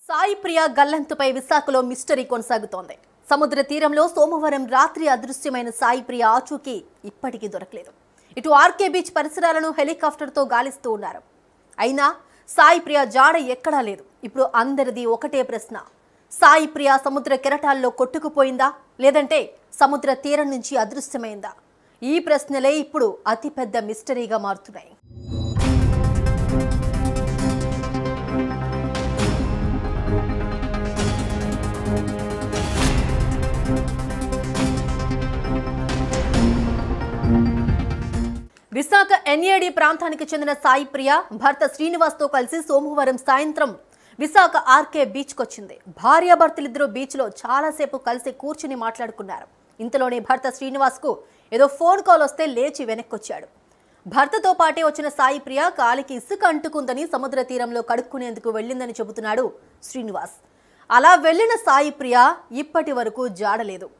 సాయి ప్రియ గల్లంతుపై విశాఖలో మిస్టరీ కొనసాగుతోంది సముద్ర తీరంలో సోమవారం రాత్రి అదృశ్యమైన సాయి ప్రియ ఆచూకీ ఇప్పటికీ దొరకలేదు ఇటు ఆర్కే బీచ్ పరిసరాలను హెలికాప్టర్తో గాలిస్తూ ఉన్నారు అయినా సాయి ప్రియ జాడ ఎక్కడా లేదు ఇప్పుడు అందరిది ఒకటే ప్రశ్న సాయి ప్రియ సముద్ర కెరటాల్లో కొట్టుకుపోయిందా లేదంటే సముద్ర తీరం నుంచి అదృశ్యమైందా ఈ ప్రశ్నలే ఇప్పుడు అతిపెద్ద మిస్టరీగా మారుతున్నాయి విశాఖ ఎన్ఏడి ప్రాంతానికి చెందిన సాయి ప్రియ భర్త శ్రీనివాస్తో కలిసి సోమవారం సాయంత్రం విశాఖ ఆర్కే బీచ్కి వచ్చింది భార్యాభర్తలిద్దరూ బీచ్లో చాలాసేపు కలిసి కూర్చుని మాట్లాడుకున్నారు ఇంతలోనే భర్త శ్రీనివాస్కు ఏదో ఫోన్ కాల్ వస్తే లేచి వెనక్కొచ్చాడు భర్తతో పాటే వచ్చిన సాయి ప్రియ కాలికి ఇసుక అంటుకుందని సముద్ర తీరంలో కడుక్కునేందుకు వెళ్ళిందని చెబుతున్నాడు శ్రీనివాస్ అలా వెళ్ళిన సాయి ప్రియ ఇప్పటి వరకు జాడలేదు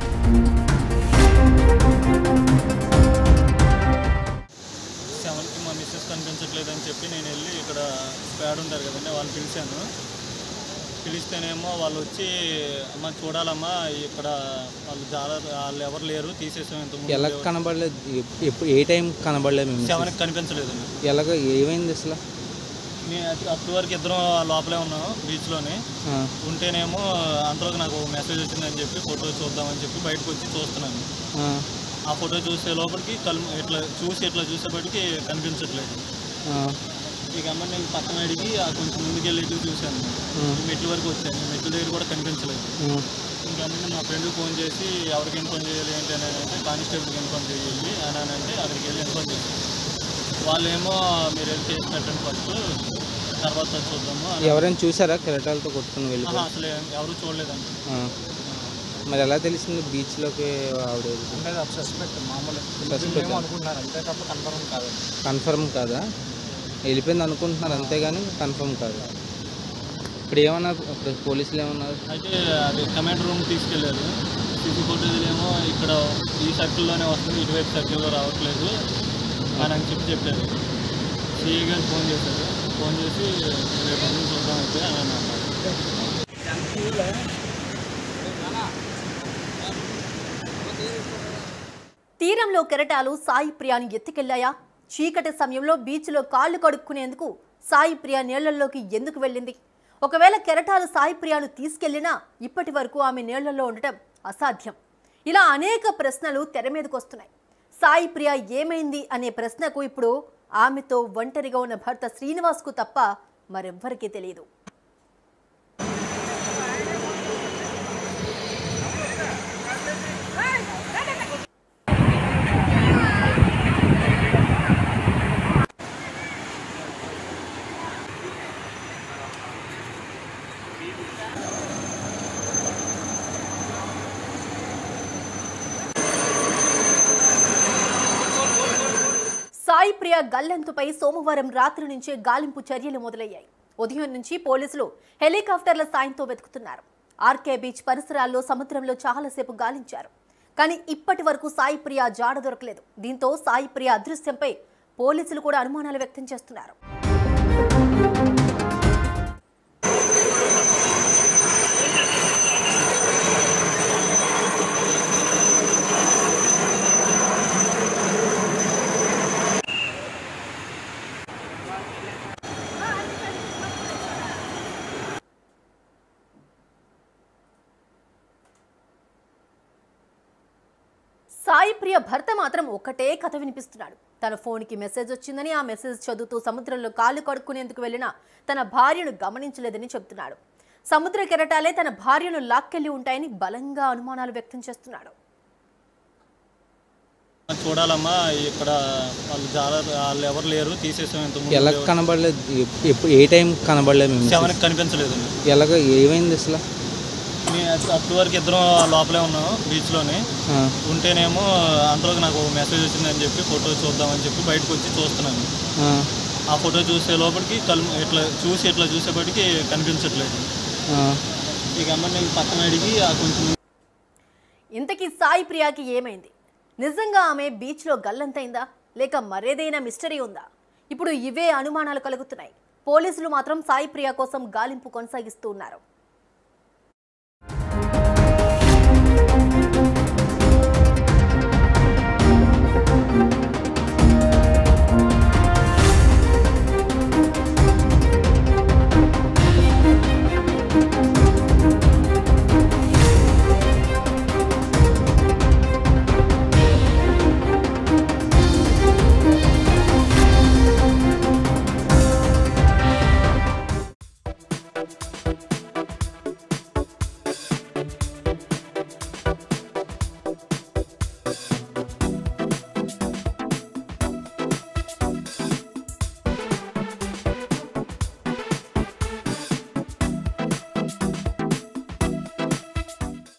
సెవెన్కి మా మిస్సెస్ కనిపించట్లేదు అని చెప్పి నేను వెళ్ళి ఇక్కడ స్క్వాడ్ ఉంటారు కదండి వాళ్ళు పిలిచాను పిలిస్తేనేమో వాళ్ళు వచ్చి అమ్మ చూడాలమ్మా ఇక్కడ వాళ్ళు చాలా వాళ్ళు ఎవరు లేరు తీసేసాం ఇంత ఎలా కనబడలేదు ఎప్- ఎప్పుడు ఏ టైం కనబడలేదు మేము సెవెన్కి కనిపించలేదండి ఎలాగ ఏమైంది అసలు నేను అటు- అప్పటి వరకు ఇద్దరం లోపలే ఉన్నాం బీచ్లోని ఆ, ఉంటేనేమో అంతలోకి నాకు మెసేజ్ వచ్చిందని చెప్పి ఫోటో చూద్దామని చెప్పి బయటకు వచ్చి చూస్తున్నాను ఆ, ఆ ఫోటో చూసే లోపలికి కల్ ఇట్లా చూసి ఇట్లా చూసేపటికి కనిపించట్లేదు ఆ, ఇక అమ్మ నేను పక్కన అడిగి ఆ కొంచెం ముందుకెళ్ళి ఇటు చూశాను ఉమ్, ఈ మెట్ల వరకు వచ్చాను ఈ మెట్ల దగ్గర కూడా కనిపించలేదు ఉమ్, ఇంకా అమ్మ మా ఫ్రెండ్కి ఫోన్ చేసి ఎవరికి ఇన్ఫార్మ్ చేయాలి ఏంటి అని అంటే కానిస్టేబుల్కి ఇన్ఫార్మ్ చేయాలి అని అని అంటే అక్కడికి వెళ్ళి ఇన్ఫార్మ్ చేశాను వాళ్ళేమో మీరు వెళ్ళి చేసి పెట్టండి ఫస్ట్ తర్వాత చూద్దాము అని ఎవరైనా చూసారా కెరటాలతో కొట్టుకుని ఆహా, వెళ్ళిపోయి అసలు ఏం- ఎవరు చూడలేదండి ఆ. మరి ఎలా తెలిసింది బీచ్లోకి ఆవిడ అంటే అది సస్పెక్ట్ మామూలు Suspect. అనుకుంటున్నారు అంతే తప్ప కన్ఫర్మ్ కాదు కన్ఫర్మ్ కాదా వెళ్ళిపోయింది అనుకుంటున్నారు అంతేగాని కన్ఫర్మ్ కాదు ఇప్పుడు ఏమన్నారు ఇప్పుడు పోలీసులు ఏమన్నారు అయితే అది కమాండ్ రూమ్ తీసుకెళ్ళారు సీసీ ఫోటోలు ఏమో ఇక్కడ ఈ సర్కిల్లోనే వస్తుంది ఇటువైపు సర్కిల్లో రావట్లేదు అని అని చెప్పి చెప్పారు సిఏ గారు ఫోన్ చేశారు ఫోన్ చేసి రేపు అన్ని చూద్దాం అయితే అని అన్నారు తీరంలో కెరటాలు సాయి ప్రియాను ఎత్తుకెళ్లాయా చీకటి సమయంలో బీచ్లో కాళ్ళు కడుక్కునేందుకు సాయి ప్రియ నీళ్లలోకి ఎందుకు వెళ్ళింది ఒకవేళ కెరటాలు సాయి ప్రియాను తీసుకెళ్లినా ఇప్పటి వరకు ఆమె నీళ్లలో ఉండటం అసాధ్యం ఇలా అనేక ప్రశ్నలు తెర మీదకు వస్తున్నాయి సాయి ప్రియ ఏమైంది అనే ప్రశ్నకు ఇప్పుడు ఆమెతో ఒంటరిగా ఉన్న భర్త శ్రీనివాస్కు తప్ప మరెవ్వరికీ తెలియదు సాయి ప్రియ గల్లంతుపై సోమవారం రాత్రి నుంచే గాలింపు చర్యలు మొదలయ్యాయి ఉదయం నుంచి పోలీసులు హెలికాప్టర్ల సాయంతో వెతుకుతున్నారు ఆర్కే బీచ్ పరిసరాల్లో సముద్రంలో చాలాసేపు గాలించారు కానీ ఇప్పటి వరకు సాయి ప్రియ జాడ దొరకలేదు దీంతో సాయి ప్రియ అదృశ్యంపై పోలీసులు కూడా అనుమానాలు వ్యక్తం చేస్తున్నారు సాయి ప్రియ భర్త మాత్రం ఒకటే కథ వినిపిస్తున్నాడు తన ఫోన్కి మెసేజ్ వచ్చిందని ఆ మెసేజ్ చదువుతూ సముద్రంలో కాళ్ళు కడుక్కునేందుకు వెళ్ళిన తన భార్యను గమనించలేదని చెబుతున్నాడు సముద్ర కెరటాలే తన భార్యను లాక్కెళ్లి ఉంటాయని బలంగా అనుమానాలు వ్యక్తం చేస్తున్నాడు చూడాలమ్మా ఇక్కడ వాళ్ళు చాలా వాళ్ళు ఎవరు లేరు తీసేసాం ఇంత ఎలా కనబడలేదు ఎప్- ఎప్పుడు ఏ టైం కనబడలేదు మేము సెవెన్కి కనిపించలేదండి ఎలాగ ఏమైంది అసలు నేను అటు- అప్పటి వరకు ఇద్దరం లోపలే ఉన్నాం బీచ్లోని ఆ, ఉంటేనేమో అంతలోకి నాకు మెసేజ్ వచ్చిందని చెప్పి ఫోటో చూద్దామని చెప్పి బయటకు వచ్చి చూస్తున్నాను ఆ, ఆ ఫోటో చూసే లోపలికి కల్ ఇట్లా చూసి ఇట్లా చూసేపటికి కనిపించట్లేదు ఆ. ఇక అమ్మ నేను పక్కన అడిగి ఆ కొంచెం ఇంతకీ సాయి ప్రియాకి ఏమైంది నిజంగా ఆమె బీచ్లో గల్లంతైందా లేక మరేదైనా మిస్టరీ ఉందా ఇప్పుడు ఇవే అనుమానాలు కలుగుతున్నాయి పోలీసులు మాత్రం సాయి ప్రియ కోసం గాలింపు కొనసాగిస్తూ ఉన్నారు